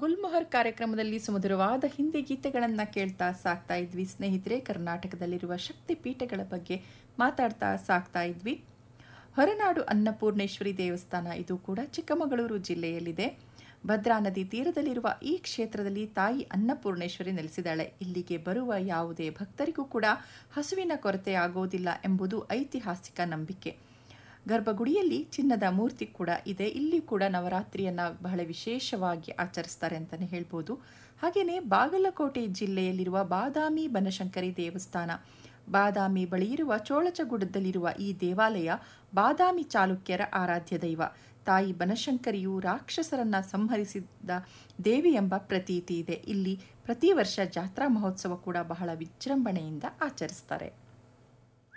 ಗುಲ್ಮೊಹರ್ ಕಾರ್ಯಕ್ರಮದಲ್ಲಿ ಸುಮಧುರವಾದ ಹಿಂದಿ ಗೀತೆಗಳನ್ನು ಕೇಳ್ತಾ ಸಾಕ್ತಾ ಇದ್ವಿ ಸ್ನೇಹಿತರೆ ಕರ್ನಾಟಕದಲ್ಲಿರುವ ಶಕ್ತಿ ಪೀಠಗಳ ಬಗ್ಗೆ ಮಾತಾಡ್ತಾ ಸಾಕ್ತಾ ಇದ್ವಿ ಹೊರನಾಡು ಅನ್ನಪೂರ್ಣೇಶ್ವರಿ ದೇವಸ್ಥಾನ ಇದು ಕೂಡ ಚಿಕ್ಕಮಗಳೂರು ಜಿಲ್ಲೆಯಲ್ಲಿದೆ ಭದ್ರಾ ನದಿ ತೀರದಲ್ಲಿರುವ ಈ ಕ್ಷೇತ್ರದಲ್ಲಿ ತಾಯಿ ಅನ್ನಪೂರ್ಣೇಶ್ವರಿ ನೆಲೆಸಿದ್ದಾಳೆ ಇಲ್ಲಿಗೆ ಬರುವ ಯಾವುದೇ ಭಕ್ತರಿಗೂ ಕೂಡ ಹಸುವಿನ ಕೊರತೆ ಆಗೋದಿಲ್ಲ ಎಂಬುದು ಐತಿಹಾಸಿಕ ನಂಬಿಕೆ ಗರ್ಭಗುಡಿಯಲ್ಲಿ ಚಿನ್ನದ ಮೂರ್ತಿ ಕೂಡ ಇದೆ ಇಲ್ಲಿ ಕೂಡ ನವರಾತ್ರಿಯನ್ನು ಬಹಳ ವಿಶೇಷವಾಗಿ ಆಚರಿಸ್ತಾರೆ ಅಂತಲೇ ಹೇಳ್ಬೋದು ಹಾಗೆಯೇ ಬಾಗಲಕೋಟೆ ಜಿಲ್ಲೆಯಲ್ಲಿರುವ ಬಾದಾಮಿ ಬನಶಂಕರಿ ದೇವಸ್ಥಾನ ಬಾದಾಮಿ ಬಳಿ ಇರುವ ಚೋಳಚಗುಡದಲ್ಲಿರುವ ಈ ದೇವಾಲಯ ಬಾದಾಮಿ ಚಾಲುಕ್ಯರ ಆರಾಧ್ಯ ದೈವ ತಾಯಿ ಬನಶಂಕರಿಯು ರಾಕ್ಷಸರನ್ನ ಸಂಹರಿಸಿದ ದೇವಿ ಎಂಬ ಪ್ರತೀತಿ ಇದೆ ಇಲ್ಲಿ ಪ್ರತಿ ವರ್ಷ ಜಾತ್ರಾ ಮಹೋತ್ಸವ ಕೂಡ ಬಹಳ ವಿಜೃಂಭಣೆಯಿಂದ ಆಚರಿಸ್ತಾರೆ